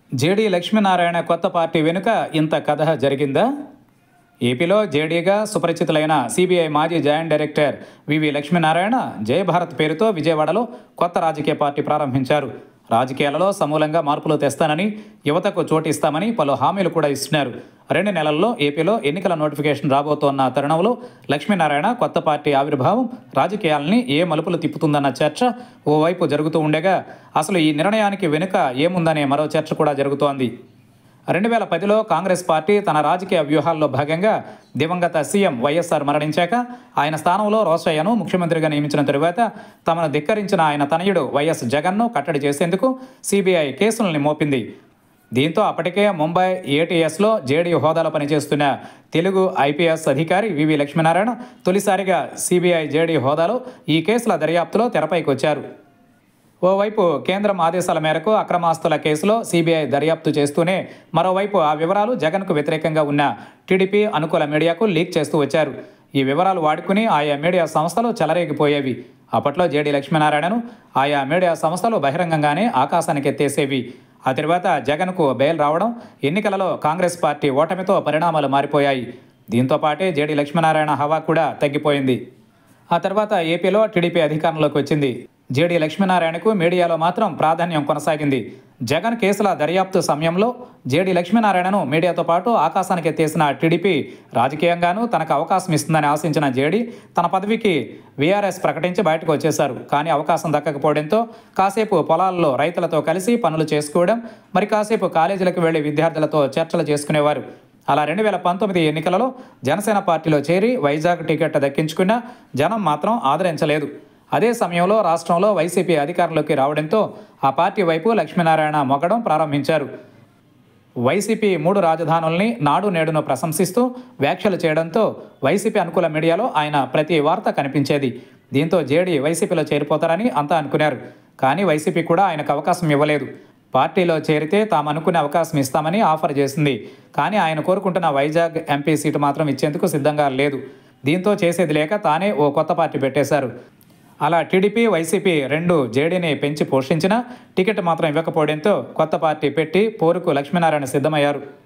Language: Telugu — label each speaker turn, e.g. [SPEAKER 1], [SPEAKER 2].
[SPEAKER 1] జేడీ లక్ష్మీనారాయణ కొత్త పార్టీ వెనుక ఇంత కథ జరిగిందా ఏపీలో జేడీగా సుపరిచితులైన సిబిఐ మాజీ joint director V V Lakshminarayana Jaya Bharat పేరుతో విజయవాడలో కొత్త రాజకీయ పార్టీ ప్రారంభించారు రాజకీయాలలో సమూలంగా మార్పులు తెస్తానని యువతకు చోటు ఇస్తామని పలు హామీలు కూడా ఇస్తున్నారు రెండు నెలల్లో ఏపీలో ఎన్నికల నోటిఫికేషన్ రాబోతోన్న తరుణంలో లక్ష్మీనారాయణ కొత్త పార్టీ ఆవిర్భావం రాజకీయాలని ఏ మలుపులు తిప్పుతుందన్న చర్చ ఓవైపు జరుగుతూ ఉండగా అసలు ఈ నిర్ణయానికి వెనుక ఏముందనే మరో చర్చ కూడా జరుగుతోంది రెండు వేల పదిలో కాంగ్రెస్ పార్టీ తన రాజకీయ వ్యూహాల్లో భాగంగా దివంగత సీఎం వైఎస్ఆర్ మరణించాక ఆయన స్థానంలో రోసయ్యను ముఖ్యమంత్రిగా నియమించిన తరువాత తమను ధిక్కరించిన ఆయన తనయుడు వైఎస్ జగన్ను కట్టడి చేసేందుకు సిబిఐ కేసుల్ని మోపింది దీంతో అప్పటికే ముంబై ఏటీఎస్లో జేడీ హోదాలో పనిచేస్తున్న తెలుగు ఐపీఎస్ అధికారి వివి లక్ష్మీనారాయణ తొలిసారిగా సిబిఐ జేడీ హోదాలో ఈ కేసుల దర్యాప్తులో తెరపైకి వచ్చారు ఓవైపు కేంద్రం ఆదేశాల మేరకు అక్రమాస్తుల కేసులో సిబిఐ దర్యాప్తు చేస్తూనే మరోవైపు ఆ వివరాలు జగన్కు వ్యతిరేకంగా ఉన్న టీడీపీ అనుకూల మీడియాకు లీక్ చేస్తూ వచ్చారు ఈ వివరాలు వాడుకుని ఆయా మీడియా సంస్థలు చెలరేగిపోయేవి అప్పట్లో జేడీ లక్ష్మీనారాయణను ఆయా మీడియా సంస్థలు బహిరంగంగానే ఆకాశానికి ఎత్తేసేవి ఆ తర్వాత జగన్కు బెయిల్ రావడం ఎన్నికలలో కాంగ్రెస్ పార్టీ ఓటమితో పరిణామాలు మారిపోయాయి దీంతో పాటే జేడీ లక్ష్మీనారాయణ హవా కూడా తగ్గిపోయింది ఆ తర్వాత ఏపీలో టీడీపీ అధికారంలోకి వచ్చింది జేడీ లక్ష్మీనారాయణకు మీడియాలో మాత్రం ప్రాధాన్యం కొనసాగింది జగన్ కేసుల దర్యాప్తు సమయంలో జేడీ లక్ష్మీనారాయణను మీడియాతో పాటు ఆకాశానికి ఎత్తేసిన టీడీపీ రాజకీయంగానూ తనకు అవకాశం ఇస్తుందని ఆశించిన జేడీ తన పదవికి వీఆర్ఎస్ ప్రకటించి బయటకు వచ్చేశారు కానీ అవకాశం దక్కకపోవడంతో కాసేపు పొలాల్లో రైతులతో కలిసి పనులు చేసుకోవడం మరి కాసేపు కాలేజీలకు వెళ్లి విద్యార్థులతో చర్చలు చేసుకునేవారు అలా రెండు వేల పంతొమ్మిది ఎన్నికలలో జనసేన పార్టీలో చేరి వైజాగ్ టికెట్ దక్కించుకున్న జనం మాత్రం ఆదరించలేదు అదే సమయంలో రాష్ట్రంలో వైసీపీ అధికారంలోకి రావడంతో ఆ పార్టీ వైపు లక్ష్మీనారాయణ మొగ్గడం ప్రారంభించారు వైసీపీ మూడు రాజధానుల్ని నాడు నేడును ప్రశంసిస్తూ వ్యాఖ్యలు చేయడంతో వైసీపీ అనుకూల మీడియాలో ఆయన ప్రతి వార్త కనిపించేది దీంతో జేడీ వైసీపీలో చేరిపోతారని అంతా అనుకున్నారు కానీ వైసీపీ కూడా ఆయనకు అవకాశం ఇవ్వలేదు పార్టీలో చేరితే తాము అనుకునే అవకాశం ఇస్తామని ఆఫర్ చేసింది కానీ ఆయన కోరుకుంటున్న వైజాగ్ ఎంపీ సీటు మాత్రం ఇచ్చేందుకు సిద్ధంగా లేదు దీంతో చేసేది లేక తానే ఓ కొత్త పార్టీ పెట్టేశారు అలా టీడీపీ వైసీపీ రెండు జేడీని పెంచి పోషించినా టికెట్ మాత్రం ఇవ్వకపోవడంతో కొత్త పార్టీ పెట్టి పోరుకు లక్ష్మీనారాయణ సిద్ధమయ్యారు